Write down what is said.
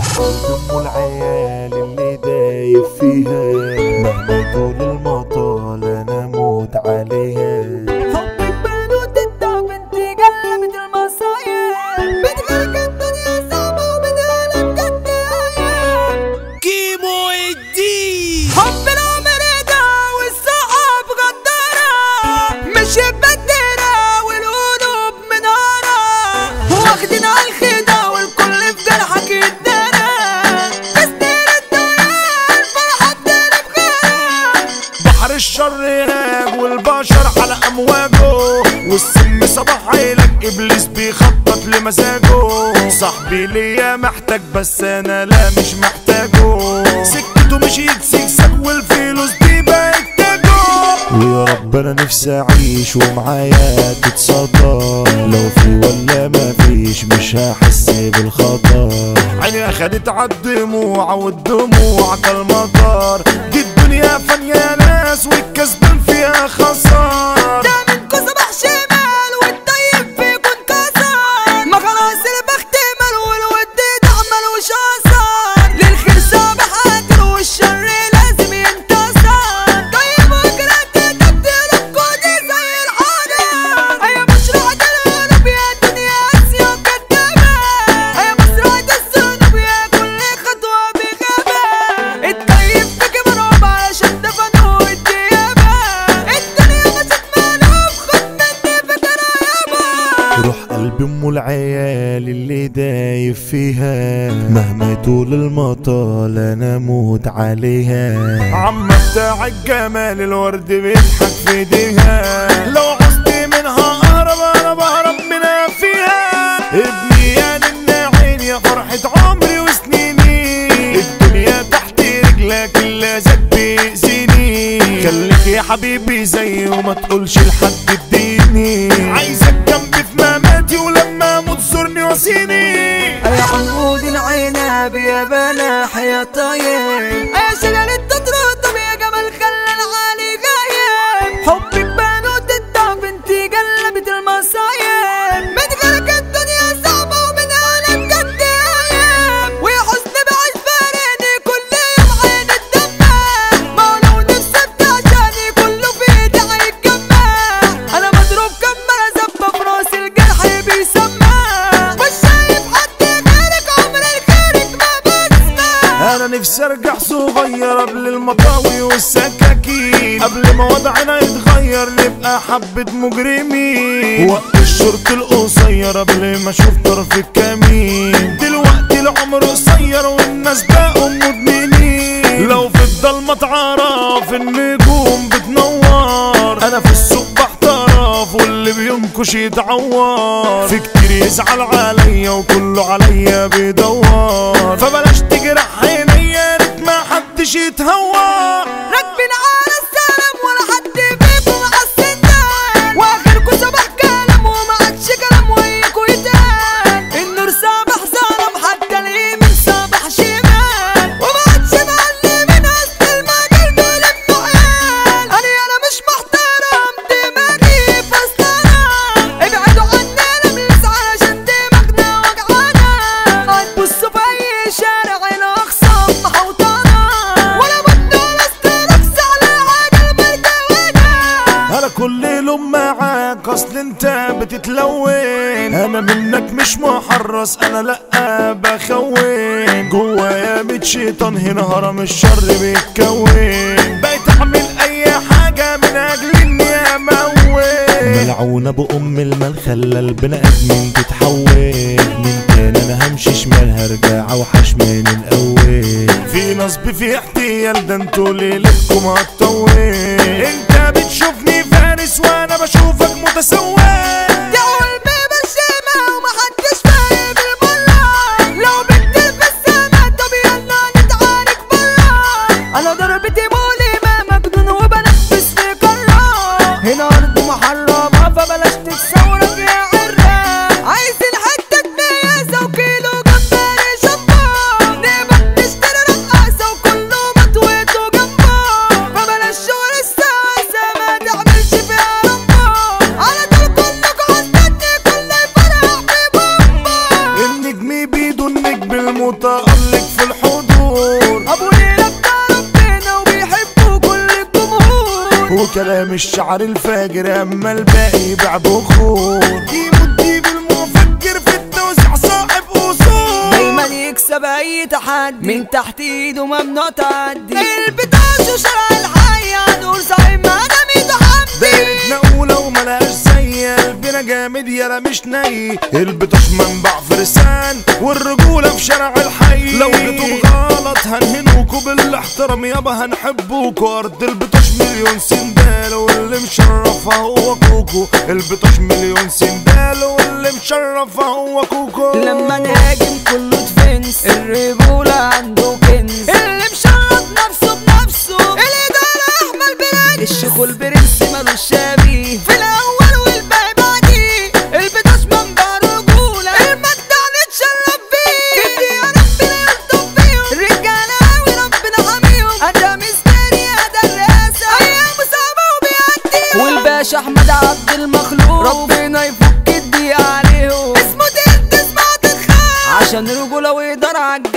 ام العيال اللي دايب فيها مهما طول المطال انا اموت عليها حبك بنوت الدعم انت قلبت المصايب بتغرق الدنيا صعبة وبدها بجد ايام كيمو الدين حب العمر ده والصحاب غدارة مش بدرة والقلوب منارة واخدين على الخدع والكل في جرحك يتدارى تسنين الدنيا الفرحة بتقلب غيرها بحر الشر هناك والبشر على امواجه والسم صباح عيلك ابليس بيخطط لمزاجه صاحبي ليا محتاج بس انا لا مش محتاجه سكته مشيت سكسك والفلوس دي بقت تاجه ويا رب انا نفسي اعيش ومعايا تتصدى لو في ولا ما فيش مش هحس بالخطر عيني اخدت عالدموع والدموع كالمطر دي الدنيا فانية ناس والكسبان فيها خسار ده منكو صباح شمال والطيب فيكون كسر ما خلاص البخت مال والود ده ملوش اثر للخير صباح قاتل والشر لازم ينتصر طيب وكرهت تبديل الكودي زي الحجر هي مشروع القلوب يا دنيا اسيا كدابة هي مشروع الذنوب يا كل خطوة بغابة الطيب في كبرهم علشان دفنوا الديابة الدنيا مشت مالوف خد مني فكرة يابا روح قلب ام العيال اللي دايب فيها مهما يطول المطال انا اموت عليها عم بتاع الجمال الورد بيضحك في ايديها لو عوزتي منها اهرب انا بهرب منها فيها ابني يا للناعين يا فرحة عمري وسنيني الدنيا تحت رجلك اللي زاد بيأذيني خليك يا حبيبي زي وما تقولش لحد اديني عايزك جنبي في مماتي ولما اموت زورني وسيني يا عنقود العنب يا بلاح يا طيب يا شجرة تترطب يا جمال خلى العالي غايب حبك بنوت الدعم انتي قلبت المصايب متغرق الدنيا صعبة ومن انا بجد ايام ويا حسن بعيش فارقني كل يوم عين الدمع مولود السبت عشاني كله في ايدي هيتجمع انا مضروب كمرة زبة في راس الجرح بيسمع مش شايف حد غيرك عمر الخيرك ما بسمع انا نفسي ارجع صغير قبل المطاوي والسكاكين قبل ما وضعنا يتغير نبقى حبة مجرمين وقت الشرط القصير قبل ما اشوف طرف الكمين دلوقتي العمر قصير والناس بقوا مدمنين لو في الضلمة تعرف النجوم بتنور انا في السوق بحترف واللي بينكش يتعور في كتير يزعل عليا وكله عليا بيدور فبلاش تجرح عيني يا ريت ما حدش يتهور راكبين على السلام ولا حد فيكم عالسندان واخركوا صباح كلام وما عادش كلام وياكوا يتقال النور صباح ظلم حتى اليمين صباح شمال وما عادش معلمين اصل المجال دول ابنه عيال انا انا مش محترم دماغي فصلانة ابعدوا عني انا ملس علشان دماغنا وجعانة هتبصوا في اي شارع الاقسام محوطانة ولا بد ولا استركس على حاجة البردوانة انا كل يوم معاك اصل انت بتتلون انا منك مش محرص انا لا بخون جوايا بيت شيطان هنا هرم الشر بيتكون بقيت اعمل اي حاجة من اجل اني اموت ملعونة بأم المال خلى البني ادمين تتحول من تاني انا همشي شمال هرجع اوحش من الاول في نصب في احتيال ده انتوا ليلتكم هتطول انت بتشوفني فارس وانا بشوفك متسول دي قلبي بالشمع ومحدش فاهم المرة لو بتلبس سما طب يلا نتعارك برا انا ضربتي مؤلمة مجنون وبنفس في قارة هنا ارض محرمة فبلاش تتصورك يا عرة عايزين حتة ميزة وكيلو جمبري شبار نبقى نشتري رقاصة وكله مطويته جنبه فبلاش المتألق في الحضور ابو ليلى بتاع ربنا وبيحبوا كل الجمهور وكلام الشعر الفاجر اما الباقي يبيع بخور ديمو الديب المفكر في التوزيع صاحب اصول دايما يكسب اي تحدي من تحت ايده ممنوع تعدي البتاش وشرع الحي هنقول صاحب ما دام يتحدي دايرتنا اولى وملهاش زي قلبنا جامد يالا مش ني البطش منبع فرسان والرجوله في شارع الحي لو جيتوا بغلط هنهنوكوا بالاحترام يابا هنحبوكوا ارض البطش مليون سندال واللي مشرفها هو كوكو البطش مليون سندال واللي مشرفها هو كوكو لما نهاجم كله دفنس الرجولة عنده كنز اللي مشرط نفسه بنفسه الإدارة أحمد بلاد الشيخ والبرنس مالوش شبيه في الأول والباقي بعديه البطاش منبع رجولة المجدع نتشرف بيه كده يا ربنا يلطف بيهم الرجالة أوي ربنا حاميهم أدا مستري أدا الرئاسة أيام صعبة وبيعديهم والباشا أحمد عبد المخلوق ربنا يفك الضيق عليهم اسمه تلت اسمه تتخان عشان رجولة ويقدر عالجيش